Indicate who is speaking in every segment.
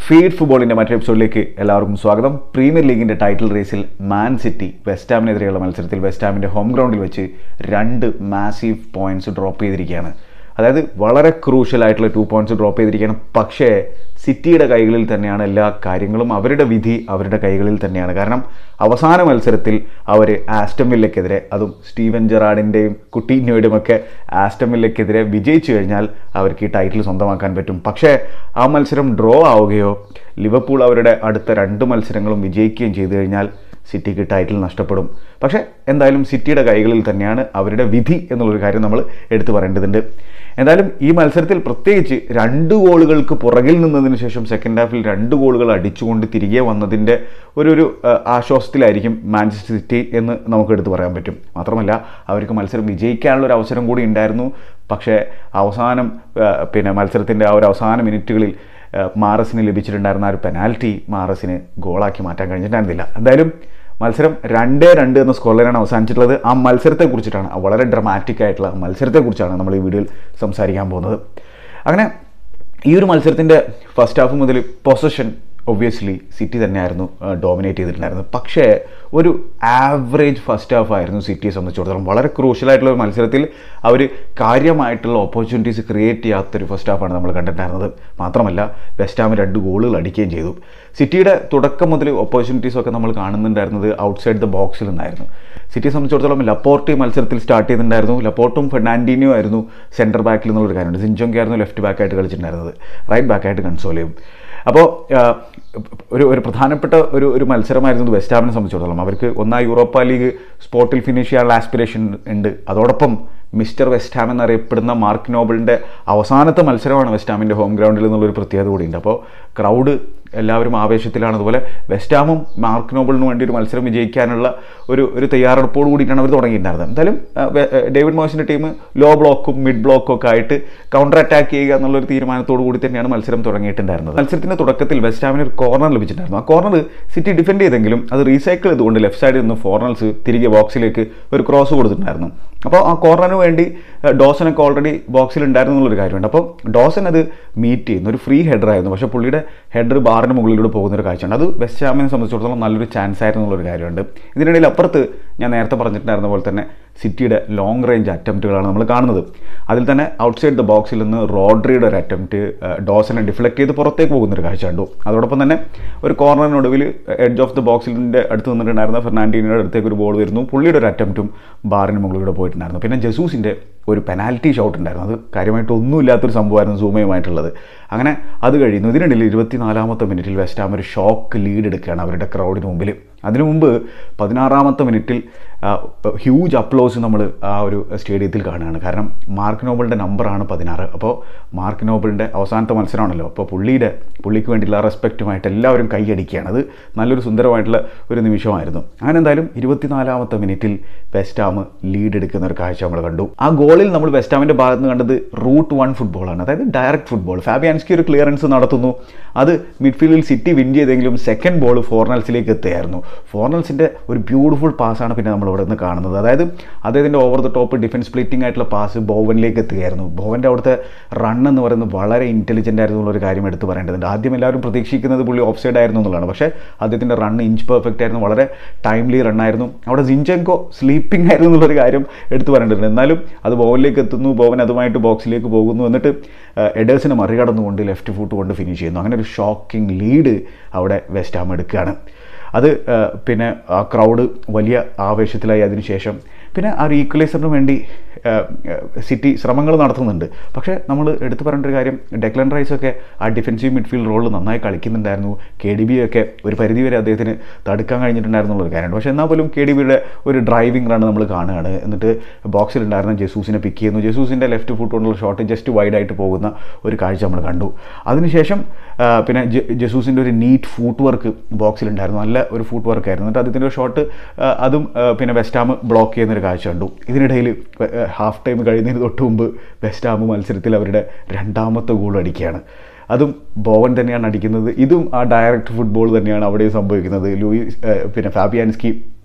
Speaker 1: feed ഫുട്ബോളിൻ്റെ മറ്റൊരു എപ്പിസോഡിലേക്ക് എല്ലാവർക്കും സ്വാഗതം പ്രീമിയർ ലീഗിൻ്റെ ടൈറ്റിൽ റേസിൽ മാൻ സിറ്റി വെസ്റ്റ് ഹാമിനെതിരെയുള്ള മത്സരത്തിൽ വെസ്റ്റ് ഹാമിൻ്റെ ഹോം ഗ്രൗണ്ടിൽ വെച്ച് രണ്ട് മാസീവ് പോയിന്റ്സ് ഡ്രോപ്പ് ചെയ്തിരിക്കുകയാണ് അതായത് വളരെ ക്രൂഷ്യൽ ആയിട്ടുള്ള ടു പോയിന്റ്സ് ഡ്രോപ്പ് ചെയ്തിരിക്കുകയാണ് പക്ഷേ സിറ്റിയുടെ കൈകളിൽ തന്നെയാണ് എല്ലാ കാര്യങ്ങളും അവരുടെ വിധി അവരുടെ കൈകളിൽ തന്നെയാണ് കാരണം അവസാന മത്സരത്തിൽ അവർ ആസ്റ്റം വില്ലയ്ക്കെതിരെ അതും സ്റ്റീവൻ ജെറാഡിൻ്റെയും കുട്ടീനോയുടെയും ഒക്കെ ആസ്റ്റം വില്ലയ്ക്കെതിരെ വിജയിച്ചു കഴിഞ്ഞാൽ അവർക്ക് ഈ ടൈറ്റിൽ സ്വന്തമാക്കാൻ പറ്റും പക്ഷേ ആ മത്സരം ഡ്രോ ആവുകയോ ലിവർപൂൾ അവരുടെ അടുത്ത രണ്ട് മത്സരങ്ങളും വിജയിക്കുകയും ചെയ്തു കഴിഞ്ഞാൽ സിറ്റിക്ക് ടൈറ്റിൽ നഷ്ടപ്പെടും പക്ഷേ എന്തായാലും സിറ്റിയുടെ കൈകളിൽ തന്നെയാണ് അവരുടെ വിധി എന്നുള്ളൊരു കാര്യം നമ്മൾ എടുത്തു പറയേണ്ടതുണ്ട് എന്തായാലും ഈ മത്സരത്തിൽ പ്രത്യേകിച്ച് രണ്ട് ഗോളുകൾക്ക് പുറകിൽ നിന്നതിന് ശേഷം സെക്കൻഡ് ഹാഫിൽ രണ്ട് ഗോളുകൾ അടിച്ചുകൊണ്ട് തിരികെ വന്നതിൻ്റെ ഒരു ഒരു ആ, ആശ്വാസത്തിലായിരിക്കും മാഞ്ചസ്റ്റർ സിറ്റി എന്ന് നമുക്ക് എടുത്തു പറയാൻ പറ്റും മാത്രമല്ല അവർക്ക് മത്സരം വിജയിക്കാനുള്ള ഒരു അവസരം കൂടി ഉണ്ടായിരുന്നു പക്ഷേ അവസാനം ആ, പിന്നെ മത്സരത്തിൻ്റെ ആ ഒരു അവസാന മിനിറ്റുകളിൽ ആ, മാറസിന് ലഭിച്ചിട്ടുണ്ടായിരുന്ന ആ ഒരു പെനാൽറ്റി മാറസിന് ഗോളാക്കി മാറ്റാൻ കഴിഞ്ഞിട്ടുണ്ടായിരുന്നില്ല എന്തായാലും മത്സരം രണ്ടേ രണ്ട് എന്ന സ്കോർ ലൈനാണ് അവസാനിച്ചിട്ടുള്ളത് ആ മത്സരത്തെക്കുറിച്ചിട്ടാണ് ആ വളരെ ഡ്രമാറ്റിക് ആയിട്ടുള്ള ആ മത്സരത്തെക്കുറിച്ചാണ് നമ്മൾ ഈ വീഡിയോയിൽ സംസാരിക്കാൻ പോകുന്നത് അങ്ങനെ ഈ ഒരു മത്സരത്തിൻ്റെ ഫസ്റ്റ് ഹാഫ് മുതൽ പൊസഷൻ ഒബ്വിയസ്ലി സിറ്റി തന്നെയായിരുന്നു ഡോമിനേറ്റ് ചെയ്തിട്ടുണ്ടായിരുന്നത് പക്ഷേ ഒരു ആവറേജ് ഫസ്റ്റ് ഹാഫ് ആയിരുന്നു സിറ്റിയെ സംബന്ധിച്ചിടത്തോളം വളരെ ക്രൂഷ്യലായിട്ടുള്ള ഒരു മത്സരത്തിൽ അവർ കാര്യമായിട്ടുള്ള ഓപ്പർച്യൂണിറ്റീസ് ക്രിയേറ്റ് ചെയ്യാത്തൊരു ഫസ്റ്റ് ഹാഫാണ് നമ്മൾ കണ്ടിട്ടുണ്ടായിരുന്നത് മാത്രമല്ല വെസ്റ്റ് ഹാം രണ്ട് ഗോളുകൾ അടിക്കുകയും ചെയ്തു സിറ്റിയുടെ തുടക്കം മുതൽ ഓപ്പർച്യൂണിറ്റീസ് ഒക്കെ നമ്മൾ കാണുന്നുണ്ടായിരുന്നത് ഔട്ട്സൈഡ് ദ ബോക്സിൽ നിന്നായിരുന്നു സിറ്റിയെ സംബന്ധിച്ചിടത്തോളം ലപ്പോർട്ട് ഈ മത്സരത്തിൽ സ്റ്റാർട്ട് ചെയ്തിട്ടുണ്ടായിരുന്നു ലപ്പോർട്ടും ഫെർണാൻഡിനിയോ ആയിരുന്നു സെൻറ്റർ ബാക്കിൽ എന്നുള്ളൊരു കാര്യമുണ്ട് സിഞ്ചോങ്കി ആയിരുന്നു ലെഫ്റ്റ് ബാക്കായിട്ട് കളിച്ചിട്ടുണ്ടായിരുന്നത് റൈറ്റ് ബാക്കായിട്ട് കൺസോൾ ചെയ്യും അപ്പോൾ ഒരു ഒരു പ്രധാനപ്പെട്ട ഒരു ഒരു മത്സരമായിരുന്നു ഇത് വെസ്റ്റ് ഹാമിനെ സംബന്ധിച്ചിടത്തോളം അവർക്ക് ഒന്നാം യൂറോപ്പ ലീഗ് സ്പോർട്ടിൽ ഫിനിഷ് ചെയ്യാനുള്ള ആസ്പിറേഷൻ ഉണ്ട് അതോടൊപ്പം മിസ്റ്റർ വെസ്റ്റ് ഹാം എന്നറിയപ്പെടുന്ന മാർക്ക് നോബിളിൻ്റെ അവസാനത്തെ മത്സരമാണ് വെസ്റ്റ് ഹാമിൻ്റെ ഹോം ഗ്രൗണ്ടിൽ എന്നുള്ളൊരു പ്രത്യേകത കൂടിയുണ്ട് അപ്പോൾ ക്രൗഡ് എല്ലാവരും ആവേശത്തിലാണ് അതുപോലെ വെസ്റ്റ് ഹാമും മാർക്ക് നോബിളിന് വേണ്ടി ഒരു മത്സരം വിജയിക്കാനുള്ള ഒരു ഒരു തയ്യാറെടുപ്പോട് കൂടിയിട്ടാണ് അവർ തുടങ്ങിയിട്ടുണ്ടായിരുന്നത് എന്തായാലും ആ, വെ- ഏ, ഡേവിഡ് മോയ്സിൻ്റെ ടീം ലോ ബ്ലോക്കും മിഡ് ബ്ലോക്കും ഒക്കെ ആയിട്ട് കൗണ്ടർ അറ്റാക്ക് ചെയ്യുക എന്നുള്ളൊരു തീരുമാനത്തോടു കൂടി തന്നെയാണ് മത്സരം തുടങ്ങിയിട്ടുണ്ടായിരുന്നത് മത്സരത്തിൻ്റെ തുടക്കത്തിൽ വെസ്റ്റ് ഹാമിന് ഒരു കോർണർ ലഭിച്ചിട്ടുണ്ടായിരുന്നു ആ കോർണർ സിറ്റി ഡിഫെൻഡ് ചെയ്തെങ്കിലും അത് റീസൈക്കിൾ ചെയ്തുകൊണ്ട് ലെഫ്റ്റ് സൈഡിൽ നിന്ന് ഫോർണൽസ് തിരികെ ബോക്സിലേക്ക് ഒരു ക്രോസ് കൊടുത്തിട്ടുണ്ടായിരുന്നു അപ്പോൾ ആ കോർണറിന് വേണ്ടി ഏഹ്, ഡോസനൊക്കെ ഓൾറെഡി ബോക്സിൽ ഉണ്ടായിരുന്നു എന്നുള്ളൊരു കാര്യമുണ്ട് അപ്പോൾ ഡോസൻ അത് മീറ്റ് ചെയ്യുന്ന ഒരു ഫ്രീ ഹെഡർ ആയിരുന്നു പക്ഷേ പുള്ളിയുടെ ഹെഡർ ബാറിന് മുകളിലൂടെ പോകുന്ന ഒരു കാഴ്ചയുണ്ട് അത് വെസ്റ്റ് ഹാമിനെ സംബന്ധിച്ചിടത്തോളം നല്ലൊരു ചാൻസ് ആയിരുന്നു എന്നുള്ളൊരു കാര്യമുണ്ട് ഇതിനിടയിൽ അപ്പുറത്ത് ഞാൻ നേരത്തെ പറഞ്ഞിട്ടുണ്ടായിരുന്ന പോലെ തന്നെ സിറ്റിയുടെ ലോങ് റേഞ്ച് അറ്റംപ്റ്റുകളാണ് നമ്മൾ കാണുന്നത് അതിൽ തന്നെ ഔട്ട്സൈഡ് ദ ബോക്സിൽ നിന്ന് റോഡ്രിയുടെ ഒരു അറ്റംപ്റ്റ് ഡോസനെ ഡിഫ്ലക്ട് ചെയ്ത് പുറത്തേക്ക് പോകുന്ന ഒരു കാഴ്ച കണ്ടു അതോടൊപ്പം തന്നെ ഒരു കോർണറിനൊടുവിൽ എഡ്ജ് ഓഫ് ദ ബോക്സിൻ്റെ അടുത്ത് നിന്നിട്ടുണ്ടായിരുന്ന ഫെർണാൻഡിനോയുടെ അടുത്തേക്ക് ഒരു ബോൾ വരുന്നു പുള്ളിയുടെ ഒരു അറ്റംപ്റ്റും ബാറിന് മുകളിലൂടെ പോയിട്ടുണ്ടായിരുന്നു പിന്നെ ജസൂസിൻ്റെ ഒരു പെനാൽറ്റി ഷോട്ട് ഉണ്ടായിരുന്നു അത് കാര്യമായിട്ട് ഒന്നുമില്ലാത്തൊരു സംഭവമായിരുന്നു സൂമയുമായിട്ടുള്ളത് അങ്ങനെ അത് കഴിയുന്നു ഇതിനിടയിൽ ഇരുപത്തിനാലാമത്തെ മിനിറ്റിൽ വെസ്റ്റ് ഹാം ഒരു ഷോക്ക് ലീഡ് എടുക്കുകയാണ് അവരുടെ ക്രൗഡിന് മുമ്പിൽ അതിനു മുമ്പ് പതിനാറാമത്തെ മിനിറ്റിൽ ഹ്യൂജ് അപ്ലോസ് നമ്മൾ ആ ഒരു സ്റ്റേഡിയത്തിൽ കാണുകയാണ് കാരണം മാർക്ക് നോബിളിൻ്റെ നമ്പറാണ് പതിനാറ് അപ്പോൾ മാർക്ക് നോബിളിൻ്റെ അവസാനത്തെ മത്സരമാണല്ലോ അപ്പോൾ പുള്ളിയുടെ പുള്ളിക്ക് വേണ്ടിയുള്ള റെസ്പെക്റ്റുമായിട്ട് എല്ലാവരും കൈയടിക്കുകയാണ് അത് നല്ലൊരു സുന്ദരമായിട്ടുള്ള ഒരു നിമിഷമായിരുന്നു അങ്ങനെ എന്തായാലും ഇരുപത്തിനാലാമത്തെ മിനിറ്റിൽ വെസ്റ്റ് ഹാം ലീഡ് എടുക്കുന്ന ഒരു കാഴ്ച നമ്മൾ കണ്ടു ആ ഗോളിൽ നമ്മൾ വെസ്റ്റ് ഹാമിൻ്റെ ഭാഗത്ത് നിന്ന് കണ്ടത് റൂട്ട് വൺ ഫുട്ബോളാണ് അതായത് ഡയറക്റ്റ് ഫുട്ബോൾ ഫാബിയാൻസ്കി ഒരു ക്ലിയറൻസ് നടത്തുന്നു അത് മിഡ്ഫീൽഡിൽ സിറ്റി വിൻ ചെയ്തെങ്കിലും സെക്കൻഡ് ബോൾ ഫോർണൽസിലേക്ക് എത്തുകയായിരുന്നു ഫോർണൽസിൻ്റെ ഒരു ബ്യൂട്ടിഫുൾ പാസ്സാണ് പിന്നെ നമ്മൾ ഇവിടെ നിന്ന് കാണുന്നത് അതായത് അദ്ദേഹത്തിൻ്റെ over the top defence splitting ആയിട്ടുള്ള പാസ് ബോവനിലേക്ക് എത്തുകയായിരുന്നു ബോവൻ്റെ അവിടുത്തെ റൺ എന്ന് പറയുന്നത് വളരെ ഇൻ്റലിജൻ്റ് ആയിരുന്നു എന്നുള്ള ഒരു കാര്യം എടുത്ത് പറയേണ്ടതുണ്ട് ആദ്യം എല്ലാവരും പ്രതീക്ഷിക്കുന്നത് പുള്ളി ഓഫ് സൈഡ് ആയിരുന്നു എന്നുള്ളതാണ് പക്ഷേ അദ്ദേഹത്തിൻ്റെ റൺ ഇഞ്ച് പെർഫെക്റ്റ് ആയിരുന്നു വളരെ ടൈംലി റണ്ണായിരുന്നു അവിടെ സിഞ്ചെങ്കോ സ്ലീപ്പിംഗ് ആയിരുന്നു എന്നുള്ളൊരു കാര്യം എടുത്തു പറയേണ്ടതുണ്ട് എന്നാലും അത് ബോവനിലേക്ക് എത്തുന്നു ബോവൻ അതുമായിട്ട് ബോക്സിലേക്ക് പോകുന്നു എന്നിട്ട് എഡേഴ്സിനെ മറികടന്നുകൊണ്ട് ലെഫ്റ്റ് ഫുട്ട് കൊണ്ട് ഫിനിഷ് ചെയ്യുന്നു അങ്ങനെ ഒരു ഷോക്കിംഗ് ലീഡ് അവിടെ വെസ്റ്റ് ഹാം എടുക്കുകയാണ് അത് ആ, പിന്നെ ആ ക്രൗഡ് വലിയ ആവേശത്തിലായി അതിനുശേഷം പിന്നെ ആ ഒരു ഈക്വലൈസറിന് വേണ്ടി ആ, ആ, സിറ്റി ശ്രമങ്ങൾ നടത്തുന്നുണ്ട് പക്ഷേ നമ്മൾ എടുത്തു പറയേണ്ട ഒരു കാര്യം ഡെക്ലൻ റൈസ് ഒക്കെ ആ ഡിഫൻസീവ് മിഡ്ഫീൽഡ് റോളിൽ നന്നായി കളിക്കുന്നുണ്ടായിരുന്നു കെ ഡി ബി ഒക്കെ ഒരു പരിധി വരെ അദ്ദേഹത്തിന് തടുക്കാൻ കഴിഞ്ഞിട്ടുണ്ടായിരുന്നു എന്നുള്ളൊരു കാര്യമുണ്ട് പക്ഷേ എന്നാൽ പോലും കെ ഡി ബിയുടെ ഒരു ഡ്രൈവിംഗ് റൺ നമ്മൾ കാണുകയാണ് എന്നിട്ട് ബോക്സിലുണ്ടായിരുന്ന ജസൂസിനെ പിക്ക് ചെയ്യുന്നു ജസൂസിൻ്റെ ലെഫ്റ്റ് ഫുട്ട് കൊണ്ടുള്ള ഷോട്ട് ജസ്റ്റ് വൈഡായിട്ട് പോകുന്ന ഒരു കാഴ്ച നമ്മൾ കണ്ടു അതിനുശേഷം ആ, പിന്നെ ജെ- ജസൂസിൻ്റെ ഒരു നീറ്റ് ഫൂട്ട് വർക്ക് ബോക്സിലുണ്ടായിരുന്നു നല്ല ഒരു ഫൂട്ട് വർക്ക് ആയിരുന്നു എന്നിട്ട് അദ്ദേഹത്തിൻ്റെ ഒരു ഷോട്ട് അതും ആ, പിന്നെ വെസ്റ്റ് ഹാം ബ്ലോക്ക് ചെയ്യുന്നൊരു കാഴ്ച കണ്ടു ഇതിനിടയിൽ ഹാഫ് ടൈം കഴിയുന്നതിന് തൊട്ട് മുമ്പ് വെസ്റ്റ് ഹാം മത്സരത്തിൽ അവരുടെ രണ്ടാമത്തെ ഗോൾ അടിക്കുകയാണ് അതും ബോവൻ തന്നെയാണ് അടിക്കുന്നത് ഇതും ആ ഡയറക്റ്റ് ഫുട്ബോൾ തന്നെയാണ് അവിടെ സംഭവിക്കുന്നത് ലൂയി ഏഹ് പിന്നെ ഫാബിയാൻസ്കി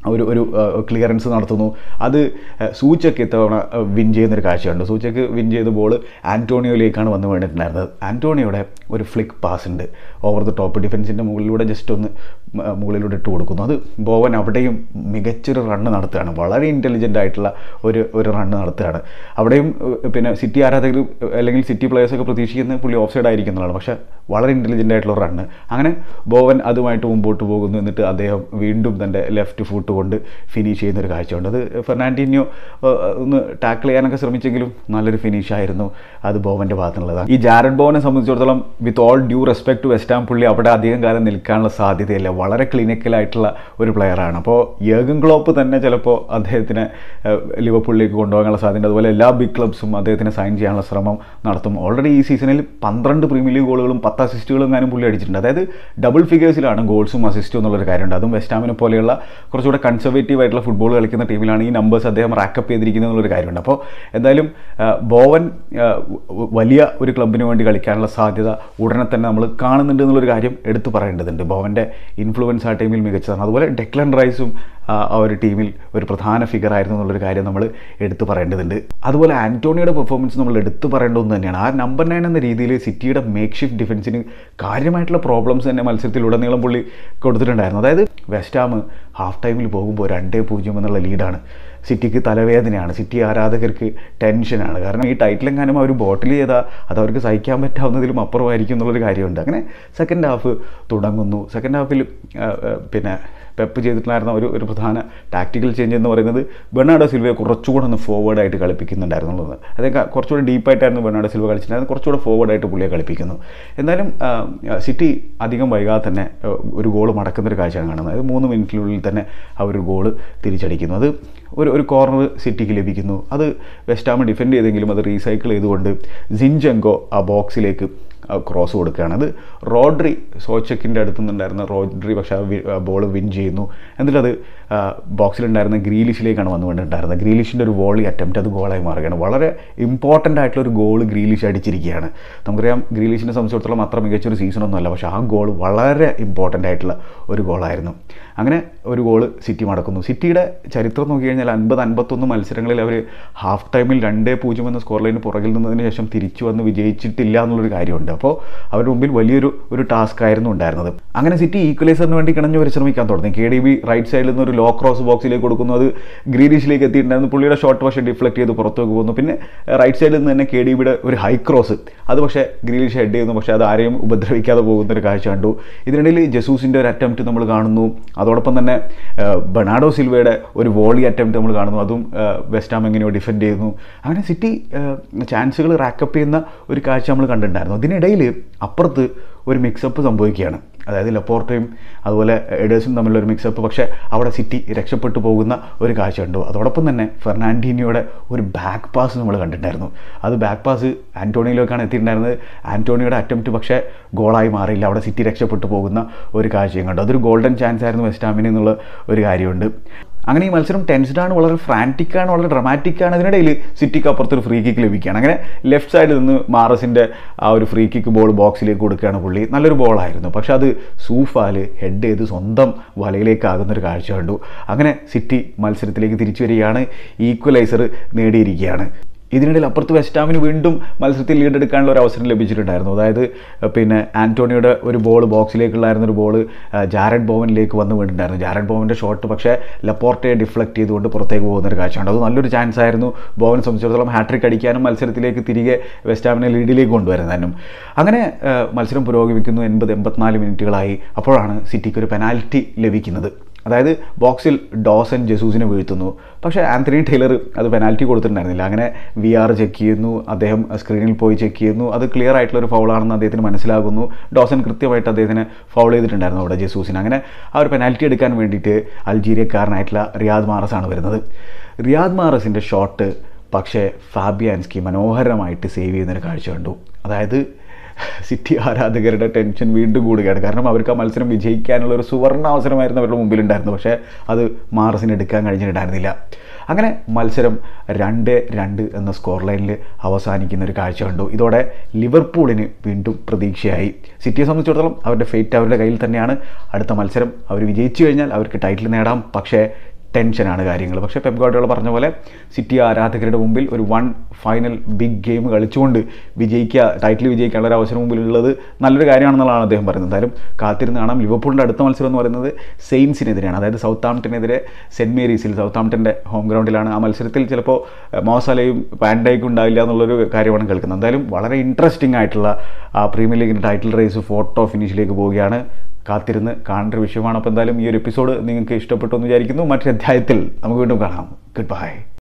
Speaker 1: ഒരു ഒരു ക്ലിയറൻസ് നടത്തുന്നു അത് സൂച്ചക്ക് ഇത്തവണ വിൻ ചെയ്യുന്നൊരു കാഴ്ചയുണ്ട് സൂച്ചക്ക് വിൻ ചെയ്ത ബോൾ ആൻറ്റോണിയോയിലേക്കാണ് വന്ന് വീണിട്ടുണ്ടായിരുന്നത് ആൻറ്റോണിയോയുടെ ഒരു ഫ്ലിക്ക് പാസ് ഉണ്ട് ഓവർ ദ ടോപ്പ് ഡിഫൻസിൻ്റെ മുകളിലൂടെ ജസ്റ്റ് ഒന്ന് മ- മുകളിലൂടെ ഇട്ട് കൊടുക്കുന്നു അത് ബോവൻ അവിടെയും മികച്ചൊരു റണ്ണ് നടത്തുകയാണ് വളരെ ഇൻ്റലിജൻ്റ് ആയിട്ടുള്ള ഒരു ഒരു റണ്ണ് നടത്തുകയാണ് അവിടെയും ഏഹ്, പിന്നെ സിറ്റി ആരാധകർ അല്ലെങ്കിൽ സിറ്റി പ്ലേയേഴ്സൊക്കെ പ്രതീക്ഷിക്കുന്നത് പുള്ളി ഓഫ് സൈഡ് ആയിരിക്കുന്നതാണ് പക്ഷേ വളരെ ഇൻ്റലിജൻ്റ് ആയിട്ടുള്ള റണ്ണ് അങ്ങനെ ബോവൻ അതുമായിട്ട് മുമ്പോട്ട് പോകുന്നു എന്നിട്ട് അദ്ദേഹം വീണ്ടും തൻ്റെ ലെഫ്റ്റ് ഫുട്ട് കൊണ്ട് ഫിനിഷ് ചെയ്യുന്ന ഒരു കാഴ്ചയുണ്ട് അത് ഫെർണാൻഡിന്യോ ഏഹ്, ഒന്ന് ടാക്കിൾ ചെയ്യാനൊക്കെ ശ്രമിച്ചെങ്കിലും നല്ലൊരു ഫിനിഷ് ആയിരുന്നു അത് ബോവൻ്റെ ഭാഗത്തുനിന്നുള്ളതാണ് ഈ ജാരഡ് ബോവനെ സംബന്ധിച്ചിടത്തോളം with all due respect to West Ham പുള്ളി അവിടെ അധികം കാലം നിൽക്കാനുള്ള സാധ്യതയില്ല വളരെ ക്ലിനിക്കലായിട്ടുള്ള ഒരു പ്ലെയറാണ് അപ്പോൾ യേഗൻ ക്ലോപ്പ് തന്നെ ചിലപ്പോൾ അദ്ദേഹത്തിനെ ഏഹ്, ലിവർപൂളിലേക്ക് കൊണ്ടുപോകാനുള്ള സാധ്യത അതുപോലെ എല്ലാ ബിഗ് ക്ലബ്സും അദ്ദേഹത്തിനെ സൈൻ ചെയ്യാനുള്ള ശ്രമം നടത്തും ഓൾറെഡി ഈ സീസണിൽ പന്ത്രണ്ട് പ്രീമിയർ ലീഗ് ഗോളുകളും പത്ത് അസിസ്റ്റുകളും എങ്ങാനും പുള്ളി അടിച്ചിട്ടുണ്ട് അതായത് ഡബിൾ ഫിഗേഴ്സിലാണ് ഗോൾസും അസിസ്റ്റും എന്നുള്ളൊരു കാര്യമുണ്ട് അതും വെസ്റ്റാമിനെ പോലെയുള്ള കുറച്ചുകൂടെ കൺസർവേറ്റീവ് ആയിട്ടുള്ള ഫുട്ബോൾ കളിക്കുന്ന ടീമിലാണ് ഈ നമ്പേഴ്സ് അദ്ദേഹം റാക്കപ്പ് ചെയ്തിരിക്കുന്നത് എന്നുള്ളൊരു കാര്യമുണ്ട് അപ്പോൾ എന്തായാലും ആ, ബോവൻ ആ, വ- വലിയ ഒരു ക്ലബിന് വേണ്ടി കളിക്കാനുള്ള സാധ്യത ഉടനെ തന്നെ നമ്മൾ കാണുന്നുണ്ട് എന്നുള്ളൊരു കാര്യം എടുത്തു പറയേണ്ടതുണ്ട് ബോവൻ്റെ ഇൻഫ്ലുവൻസ് ആ ടീമിൽ മികച്ചതാണ് അതുപോലെ ഡെക്ലൻ റൈസും ആ ആ ഒരു ടീമിൽ ഒരു പ്രധാന ഫിഗർ ആയിരുന്നു എന്നുള്ളൊരു കാര്യം നമ്മൾ എടുത്തു പറയേണ്ടതുണ്ട് അതുപോലെ ആന്റോണിയുടെ പെർഫോമൻസ് നമ്മൾ എടുത്തു പറയേണ്ട ഒന്ന് തന്നെയാണ് ആ നമ്പർ നയൻ എന്ന രീതിയിൽ സിറ്റിയുടെ മേക്ക് ഷിഫ്റ്റ് ഡിഫൻസിന് കാര്യമായിട്ടുള്ള പ്രോബ്ലംസ് തന്നെ മത്സരത്തിലുടനീളം പുള്ളി കൊടുത്തിട്ടുണ്ടായിരുന്നു അതായത് വെസ്റ്റ് ഹാം ഹാഫ് ടൈമിൽ പോകുമ്പോൾ രണ്ടേ പൂജ്യം എന്നുള്ള ലീഡാണ് സിറ്റിക്ക് തലവേദനയാണ് സിറ്റി ആരാധകർക്ക് ടെൻഷനാണ് കാരണം ഈ ടൈറ്റിലെങ്ങാനും അവർ ബോട്ടിൽ ചെയ്താൽ അത് അവർക്ക് സഹിക്കാൻ പറ്റാവുന്നതിലും അപ്പുറമായിരിക്കും എന്നുള്ളൊരു കാര്യമുണ്ട് അങ്ങനെ സെക്കൻഡ് ഹാഫ് തുടങ്ങുന്നു സെക്കൻഡ് ഹാഫിൽ പിന്നെ പെപ്പ് ചെയ്തിട്ടുണ്ടായിരുന്ന ഒരു ഒരു പ്രധാന ടാക്ടിക്കൽ ചേഞ്ച് എന്ന് പറയുന്നത് ബെർണാഡോ സിൽവയെ കുറച്ചുകൂടെ ഒന്ന് ഫോർവേഡായിട്ട് കളിപ്പിക്കുന്നുണ്ടായിരുന്നുള്ളത് അതൊക്കെ കുറച്ചുകൂടെ ഡീപ്പായിട്ടായിരുന്നു ബെർണാഡോ സിൽവ കളിച്ചിട്ടുണ്ടായിരുന്നത് കുറച്ചുകൂടെ ഫോർവേഡായിട്ട് പുള്ളിയെ കളിപ്പിക്കുന്നു എന്തായാലും ആ, സിറ്റി അധികം വൈകാതെ തന്നെ ആ, ഒരു ഗോൾ മടക്കുന്ന ഒരു കാഴ്ചയാണ് കാണുന്നത് അത് മൂന്ന് മിനിറ്റിനുള്ളിൽ തന്നെ ആ ഒരു ഗോൾ തിരിച്ചടിക്കുന്നു അത് ഒരു ഒരു കോർണർ സിറ്റിക്ക് ലഭിക്കുന്നു അത് വെസ്റ്റാമ് ഡിഫെൻഡ് ചെയ്തെങ്കിലും അത് റീസൈക്കിൾ ചെയ്തുകൊണ്ട് സിൻജെങ്കോ ആ ബോക്സിലേക്ക് ക്രോസ് കൊടുക്കുകയാണ് അത് റോഡ്രി സോച്ചക്കിൻ്റെ അടുത്ത് നിന്നുണ്ടായിരുന്ന റോഡ്രി പക്ഷേ ആ ബോൾ വിൻ ചെയ്യുന്നു എന്നിട്ടത് ആ, ബോക്സിലുണ്ടായിരുന്ന ഗ്രീലിഷിലേക്കാണ് വന്നു കൊണ്ടുണ്ടായിരുന്നത് ഗ്രീലിഷിൻ്റെ ഒരു വോളി അറ്റംപ്റ്റ് അത് ഗോളായി മാറുകയാണ് വളരെ ഇമ്പോർട്ടൻ്റ് ആയിട്ടുള്ള ഒരു ഗോൾ ഗ്രീലിഷ് അടിച്ചിരിക്കുകയാണ് നമുക്കറിയാം ഗ്രീലിഷിനെ സംബന്ധിച്ചിടത്തോളം അത്ര മികച്ചൊരു സീസണൊന്നുമല്ല പക്ഷേ ആ ഗോൾ വളരെ ഇമ്പോർട്ടൻ്റ് ആയിട്ടുള്ള ഒരു ഗോളായിരുന്നു അങ്ങനെ ഒരു ഗോൾ സിറ്റി മടക്കുന്നു സിറ്റിയുടെ ചരിത്രം നോക്കി കഴിഞ്ഞാൽ അൻപത് അൻപത്തൊന്ന് മത്സരങ്ങളിൽ അവർ ഹാഫ് ടൈമിൽ രണ്ടേ പൂജ്യം എന്ന സ്കോർ ലൈന് പുറകിൽ നിന്നതിന് ശേഷം തിരിച്ചു വന്ന് വിജയിച്ചിട്ടില്ല എന്നുള്ളൊരു കാര്യമുണ്ട് അപ്പോൾ അവരുടെ മുമ്പിൽ വലിയൊരു ഒരു ടാസ്ക് ആയിരുന്നു ഉണ്ടായിരുന്നത് അങ്ങനെ സിറ്റി ഈക്വലൈസറിന് വേണ്ടി കിണഞ്ഞു പരിശ്രമിക്കാൻ തുടങ്ങി കെ ഡി ബി റൈറ്റ് സൈഡിൽ നിന്ന് ഒരു ലോ ക്രോസ് ബോക്സിലേക്ക് കൊടുക്കുന്നു അത് ഗ്രീനിഷിലേക്ക് എത്തിയിട്ടുണ്ടായിരുന്നു പുള്ളിയുടെ ഷോട്ട് പക്ഷേ ഡിഫ്ലക്ട് ചെയ്ത് പുറത്തേക്ക് പോകുന്നു പിന്നെ റൈറ്റ് സൈഡിൽ നിന്ന് തന്നെ കെ ഡി ബിയുടെ ഒരു ഹൈ ക്രോസ് അത് പക്ഷേ ഗ്രീനിഷ് ഹെഡ് ചെയ്യുന്നു പക്ഷേ അത് ആരെയും ഉപദ്രവിക്കാതെ പോകുന്ന ഒരു കാഴ്ച കണ്ടു ഇതിനിടയിൽ ജസൂസിൻ്റെ ഒരു അറ്റംപ്റ്റ് നമ്മൾ കാണുന്നു അതോടൊപ്പം തന്നെ ആ, ബെർണാഡോ സിൽവയുടെ ഒരു വോളി അറ്റംപ്റ്റ് നമ്മൾ കാണുന്നു അതും ആ, വെസ്റ്റ് ഹാം എങ്ങനെയോ ഡിഫെൻഡ് ചെയ്യുന്നു അങ്ങനെ സിറ്റി ചാൻസുകൾ റാക്കപ്പ് ചെയ്യുന്ന ഒരു കാഴ്ച നമ്മൾ കണ്ടിട്ടുണ്ടായിരുന്നു അതിനിടയിൽ അപ്പുറത്ത് ഒരു മിക്സപ്പ് സംഭവിക്കുകയാണ് അതായത് ലപ്പോർട്ടയും അതുപോലെ എഡേഴ്സും തമ്മിലുള്ള ഒരു മിക്സപ്പ് പക്ഷേ അവിടെ സിറ്റി രക്ഷപ്പെട്ടു പോകുന്ന ഒരു കാഴ്ച കണ്ടു അതോടൊപ്പം തന്നെ ഫെർണാൻഡീനിയോയുടെ ഒരു ബാക്ക് പാസ് നമ്മൾ കണ്ടിട്ടുണ്ടായിരുന്നു അത് ബാക്ക് പാസ് ആൻറ്റോണിയിലേക്കാണ് എത്തിയിട്ടുണ്ടായിരുന്നത് ആൻറ്റോണിയുടെ അറ്റംപ്റ്റ് പക്ഷേ ഗോളായി മാറിയില്ല അവിടെ സിറ്റി രക്ഷപ്പെട്ടു പോകുന്ന ഒരു കാഴ്ചയും കണ്ടു അതൊരു ഗോൾഡൻ ചാൻസ് ആയിരുന്നു വെസ്റ്റ് ഹാമിന് എന്നുള്ള ഒരു കാര്യമുണ്ട് അങ്ങനെ ഈ മത്സരം ടെൻസ്ഡ് ആണ് വളരെ ഫ്രാൻറ്റിക് ആണ് വളരെ ഡ്രമാറ്റിക് ആണ് അതിനിടയിൽ സിറ്റിക്ക് അപ്പുറത്തൊരു ഫ്രീ കിക്ക് ലഭിക്കുകയാണ് അങ്ങനെ ലെഫ്റ്റ് സൈഡിൽ നിന്ന് മാറസിൻ്റെ ആ ഒരു ഫ്രീ കിക്ക് ബോൾ ബോക്സിലേക്ക് കൊടുക്കുകയാണ് പുള്ളി നല്ലൊരു ബോളായിരുന്നു പക്ഷെ അത് സൂഫാല് ഹെഡ് ചെയ്ത് സ്വന്തം വലയിലേക്ക് ആകുന്നൊരു കാഴ്ച കണ്ടു അങ്ങനെ സിറ്റി മത്സരത്തിലേക്ക് തിരിച്ചു വരികയാണ് ഈക്വലൈസർ നേടിയിരിക്കുകയാണ് ഇതിനിടയിൽ അപ്പുറത്ത് വെസ്റ്റാമിന് വീണ്ടും മത്സരത്തിൽ ലീഡ് എടുക്കാനുള്ള ഒരു അവസരം ലഭിച്ചിട്ടുണ്ടായിരുന്നു അതായത് അഹ് പിന്നെ ആന്റോണിയുടെ ഒരു ബോൾ ബോക്സിലേക്കുള്ളായിരുന്ന ഒരു ബോൾ ജാരഡ് ബോവനിലേക്ക് വന്ന് വീണിട്ടുണ്ടായിരുന്നു ജാരഡ് ബോവൻ്റെ ഷോട്ട് പക്ഷേ ലപ്പോർട്ടയെ ഡിഫ്ലക്ട് ചെയ്തുകൊണ്ട് പുറത്തേക്ക് പോകുന്ന ഒരു കാഴ്ചയുണ്ട് അത് നല്ലൊരു ചാൻസ് ആയിരുന്നു ബോവനെ സംബന്ധിച്ചിടത്തോളം ഹാട്രിക് അടിക്കാനും മത്സരത്തിലേക്ക് തിരികെ വെസ്റ്റാമിനെ ലീഡിലേക്ക് കൊണ്ടുവരുന്നതിനും അങ്ങനെ അഹ് മത്സരം പുരോഗമിക്കുന്നു എൺപത് എൺപത്തിനാല് മിനിറ്റുകളായി അപ്പോഴാണ് സിറ്റിക്ക് ഒരു പെനാൽറ്റി ലഭിക്കുന്നത് അതായത് ബോക്സിൽ ഡോസൻ ജസൂസിനെ വീഴ്ത്തുന്നു പക്ഷേ ആന്റണി ടൈലർ അത് പെനാൽറ്റി കൊടുത്തിട്ടുണ്ടായിരുന്നില്ല അങ്ങനെ വി ആർ ചെക്ക് ചെയ്യുന്നു അദ്ദേഹം സ്ക്രീനിൽ പോയി ചെക്ക് ചെയ്യുന്നു അത് ക്ലിയർ ആയിട്ടുള്ള ഒരു ഫൗളാണെന്ന് അദ്ദേഹത്തിന് മനസ്സിലാകുന്നു ഡോസൻ കൃത്യമായിട്ട് അദ്ദേഹത്തിന് ഫൗൾ ചെയ്തിട്ടുണ്ടായിരുന്നു അവിടെ ജസൂസിന് അങ്ങനെ ആ ഒരു പെനാൽറ്റി എടുക്കാൻ വേണ്ടിയിട്ട് അൾജീരിയക്കാരനായിട്ടുള്ള റിയാദ് മാറസ് ആണ് വരുന്നത് റിയാദ് മാറസിൻ്റെ ഷോട്ട് പക്ഷേ ഫാബിയാൻസ്കി മനോഹരമായിട്ട് സേവ് ചെയ്യുന്നൊരു കാഴ്ച കണ്ടു അതായത് സിറ്റി ആരാധകരുടെ ടെൻഷൻ വീണ്ടും കൂടുകയാണ് കാരണം അവർക്ക് ആ മത്സരം വിജയിക്കാനുള്ള ഒരു സുവർണ അവസരമായിരുന്നു അവരുടെ മുമ്പിലുണ്ടായിരുന്നു പക്ഷേ അത് മാറസിന് എടുക്കാൻ കഴിഞ്ഞിട്ടുണ്ടായിരുന്നില്ല അങ്ങനെ മത്സരം രണ്ട് രണ്ട് എന്ന സ്കോർ ലൈനിൽ അവസാനിക്കുന്ന ഒരു കാഴ്ച കണ്ടു ഇതോടെ ലിവർപൂളിന് വീണ്ടും പ്രതീക്ഷയായി സിറ്റിയെ സംബന്ധിച്ചിടത്തോളം അവരുടെ ഫേറ്റ് അവരുടെ കയ്യിൽ തന്നെയാണ് അടുത്ത മത്സരം അവർ വിജയിച്ചു കഴിഞ്ഞാൽ അവർക്ക് ടൈറ്റിൽ നേടാം പക്ഷേ ടെൻഷനാണ് കാര്യങ്ങൾ പക്ഷേ പെപ് ഗാർഡിയോള പറഞ്ഞ പോലെ സിറ്റി ആരാധകരുടെ മുമ്പിൽ ഒരു വൺ ഫൈനൽ ബിഗ് ഗെയിം കളിച്ചുകൊണ്ട് വിജയിക്കുക ടൈറ്റിൽ വിജയിക്കാനുള്ള ഒരു അവസരം മുമ്പിലുള്ളത് നല്ലൊരു കാര്യമാണെന്നുള്ളതാണ് അദ്ദേഹം പറയുന്നത് എന്തായാലും കാത്തിരുന്ന് കാണാം ലിവർപൂളിൻ്റെ അടുത്ത മത്സരം എന്ന് പറയുന്നത് സെയിൻസിനെതിരെയാണ് അതായത് സൗത്ത് ആംപ്ടനെതിരെ സെൻറ്റ് മേരീസിൽ സൗത്ത് ആംപ്ടൻ്റെ ഹോം ഗ്രൗണ്ടിലാണ് ആ മത്സരത്തിൽ ചിലപ്പോൾ മോസലയും പാൻഡൈക്കും ഉണ്ടാവില്ല എന്നുള്ളൊരു കാര്യമാണ് കേൾക്കുന്നത് എന്തായാലും വളരെ ഇൻട്രസ്റ്റിംഗ് ആയിട്ടുള്ള ആ പ്രീമിയർ ലീഗിൻ്റെ ടൈറ്റിൽ റേസ് ഫോട്ടോ ഫിനിഷിലേക്ക് പോവുകയാണ് കാത്തിരുന്ന് കാണേണ്ട ഒരു വിഷയമാണ് അപ്പോൾ എന്തായാലും ഈ ഒരു എപ്പിസോഡ് നിങ്ങൾക്ക് ഇഷ്ടപ്പെട്ടു എന്ന് വിചാരിക്കുന്നു മറ്റൊരു അധ്യായത്തിൽ നമുക്ക് വീണ്ടും കാണാം ഗുഡ് ബൈ